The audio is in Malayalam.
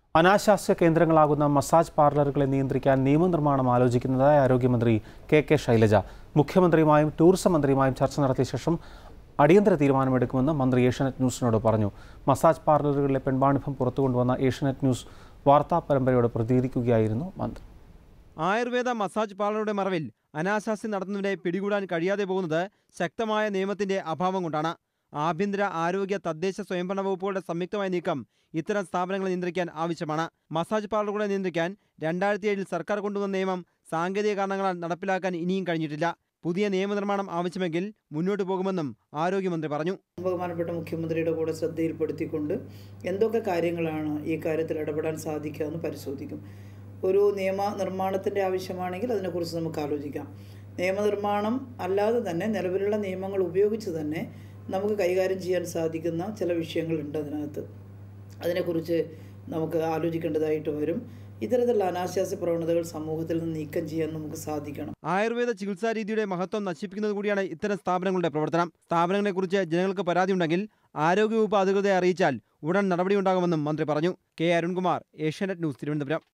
അനാശാസ്യ കേന്ദ്രങ്ങളാകുന്ന മസാജ് പാർലറുകളെ നിയന്ത്രിക്കാൻ നിയമനിർമ്മാണം ആലോചിക്കുന്നതായി ആരോഗ്യമന്ത്രി കെ കെ ശൈലജ മുഖ്യമന്ത്രിയുമായും ടൂറിസം മന്ത്രിയുമായും ചർച്ച നടത്തിയ ശേഷം അടിയന്തര തീരുമാനമെടുക്കുമെന്ന് മന്ത്രി ഏഷ്യാനെറ്റ് ന്യൂസിനോട് പറഞ്ഞു മസാജ് പാർലറുകളിലെ പെൺവാണിഭം പുറത്തുകൊണ്ടുവന്ന ഏഷ്യാനെറ്റ് ന്യൂസ് വാർത്താ പരമ്പരയോട് പ്രതികരിക്കുകയായിരുന്നു മന്ത്രി ആയുർവേദ മസാജ് പാർലറുടെ മറവിൽ അനാശാസ്യം നടത്തുന്നതിനെ പിടികൂടാൻ കഴിയാതെ പോകുന്നത് ശക്തമായ നിയമത്തിന്റെ അഭാവം കൊണ്ടാണ് ആഭ്യന്തര ആരോഗ്യ തദ്ദേശ സ്വയംഭരണ വകുപ്പുകളുടെ സംയുക്തമായ നീക്കം ഇത്തരം സ്ഥാപനങ്ങളെ നിയന്ത്രിക്കാൻ ആവശ്യമാണ് മസാജ് പാർലറുകളെ നിയന്ത്രിക്കാൻ രണ്ടായിരത്തി ഏഴിൽ സർക്കാർ കൊണ്ടുവന്ന നിയമം സാങ്കേതിക കാരണങ്ങളാൽ നടപ്പിലാക്കാൻ ഇനിയും കഴിഞ്ഞിട്ടില്ല പുതിയ നിയമനിർമ്മാണം ആവശ്യമെങ്കിൽ മുന്നോട്ട് പോകുമെന്നും ആരോഗ്യമന്ത്രി പറഞ്ഞു ബഹുമാനപ്പെട്ട മുഖ്യമന്ത്രിയുടെ കൂടെ ശ്രദ്ധയിൽപ്പെടുത്തിക്കൊണ്ട് എന്തൊക്കെ കാര്യങ്ങളാണ് ഈ കാര്യത്തിൽ ഇടപെടാൻ സാധിക്കുക എന്ന് പരിശോധിക്കും ഒരു നിയമ നിർമ്മാണത്തിൻ്റെ ആവശ്യമാണെങ്കിൽ അതിനെക്കുറിച്ച് നമുക്ക് ആലോചിക്കാം നിയമനിർമ്മാണം അല്ലാതെ തന്നെ നിലവിലുള്ള നിയമങ്ങൾ ഉപയോഗിച്ച് തന്നെ നമുക്ക് കൈകാര്യം ചെയ്യാൻ സാധിക്കുന്ന ചില വിഷയങ്ങളുണ്ട് അതിനകത്ത് അതിനെക്കുറിച്ച് നമുക്ക് ആലോചിക്കേണ്ടതായിട്ട് വരും ഇത്തരത്തിലുള്ള അനാശാസ്യ പ്രവണതകൾ സമൂഹത്തിൽ നിന്ന് നീക്കം ചെയ്യാൻ നമുക്ക് സാധിക്കണം ആയുർവേദ ചികിത്സാ രീതിയുടെ മഹത്വം നശിപ്പിക്കുന്നത് കൂടിയാണ് ഇത്തരം സ്ഥാപനങ്ങളുടെ പ്രവർത്തനം സ്ഥാപനങ്ങളെക്കുറിച്ച് ജനങ്ങൾക്ക് പരാതിയുണ്ടെങ്കിൽ ആരോഗ്യവകുപ്പ് അധികൃതരെ അറിയിച്ചാൽ ഉടൻ നടപടിയുണ്ടാകുമെന്നും മന്ത്രി പറഞ്ഞു K Arunkumar Asianet news Thiruvananthapuram